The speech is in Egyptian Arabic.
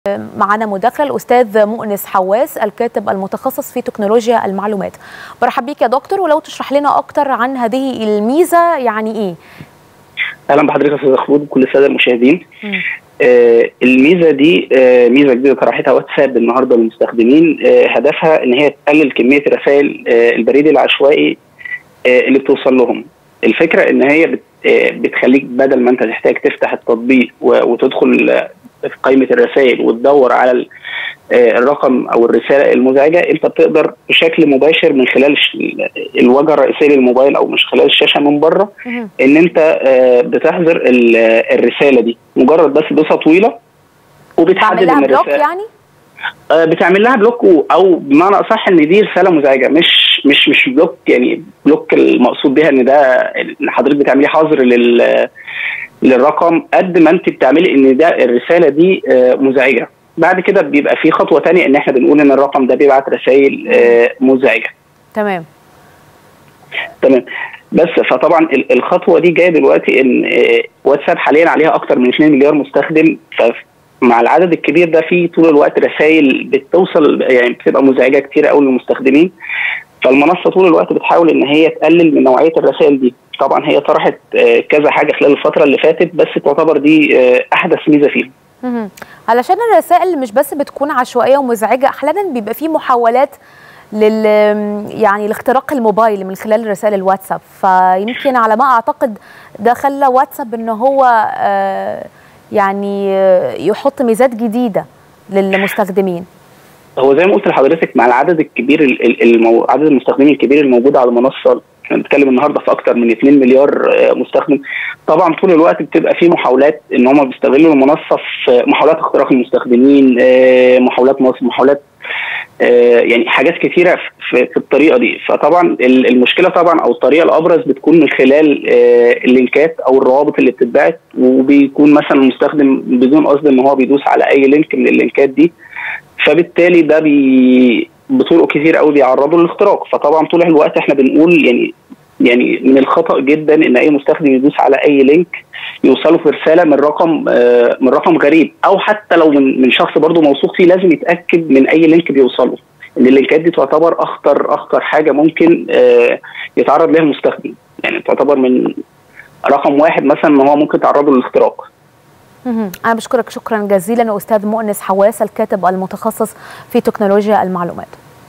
معنا مداخله الاستاذ مؤنس حواس الكاتب المتخصص في تكنولوجيا المعلومات برحب بيك يا دكتور ولو تشرح لنا اكتر عن هذه الميزه يعني ايه اهلا بحضرتك يا استاذ خلود وكل الساده المشاهدين آه الميزه دي آه ميزه جديده طرحتها واتساب النهارده للمستخدمين آه هدفها ان هي تقلل كميه الرسائل آه البريد العشوائي آه اللي بتوصل لهم الفكره ان هي بت آه بتخليك بدل ما انت تحتاج تفتح التطبيق وتدخل في قائمه الرسائل وتدور على الرقم او الرساله المزعجه انت بتقدر بشكل مباشر من خلال الواجهه الرئيسيه للموبايل او من خلال الشاشه من بره ان انت بتحظر الرساله دي مجرد بس دوسه طويله وبتحدد ان بلوك يعني بتعمل لها بلوك او بمعنى اصح ان دي رساله مزعجه مش مش مش بلوك يعني بلوك المقصود بها ان ده ان حضرتك بتعملي حظر لل للرقم قد ما انت بتعملي ان ده الرساله دي مزعجه بعد كده بيبقى في خطوه ثانيه ان احنا بنقول ان الرقم ده بيبعت رسائل مزعجه تمام تمام بس فطبعا الخطوه دي جايه دلوقتي ان واتساب حاليا عليها اكتر من 2 مليار مستخدم مع العدد الكبير ده في طول الوقت رسائل بتوصل يعني بتبقى مزعجه كتير قوي للمستخدمين فالمنصه طول الوقت بتحاول ان هي تقلل من نوعيه الرسائل دي طبعا هي طرحت كذا حاجه خلال الفتره اللي فاتت بس تعتبر دي احدث ميزه فيهم علشان الرسائل مش بس بتكون عشوائيه ومزعجه احيانا بيبقى في محاولات لل يعني لاختراق الموبايل من خلال رسائل الواتساب فيمكن على ما اعتقد ده خلى واتساب ان هو يعني يحط ميزات جديده للمستخدمين هو زي ما قلت لحضرتك مع العدد الكبير المو... عدد المستخدمين الكبير الموجود على المنصه احنا بنتكلم النهارده في اكثر من 2 مليار مستخدم طبعا طول الوقت بتبقى في محاولات ان هم بيستغلوا المنصه في محاولات اختراق المستخدمين محاولات نصب محاولات يعني حاجات كثيره في, في الطريقه دي فطبعا المشكله طبعا او الطريقه الابرز بتكون من خلال اللينكات او الروابط اللي بتتبعت وبيكون مثلا المستخدم بدون قصد ان هو بيدوس على اي لينك من اللينكات دي فبالتالي ده بي بطرق كتير قوي بيعرضوا للاختراق فطبعا طول الوقت احنا بنقول يعني يعني من الخطا جدا ان اي مستخدم يدوس على اي لينك يوصله في رساله من رقم آه من رقم غريب او حتى لو من من شخص برضه موثوق فيه لازم يتاكد من اي لينك بيوصله ان اللينكات دي تعتبر اخطر اخطر حاجه ممكن آه يتعرض لها المستخدم يعني تعتبر من رقم واحد مثلا ان هو ممكن تعرضه للاختراق أنا بشكرك شكرا جزيلا أستاذ مؤنس حواس الكاتب المتخصص في تكنولوجيا المعلومات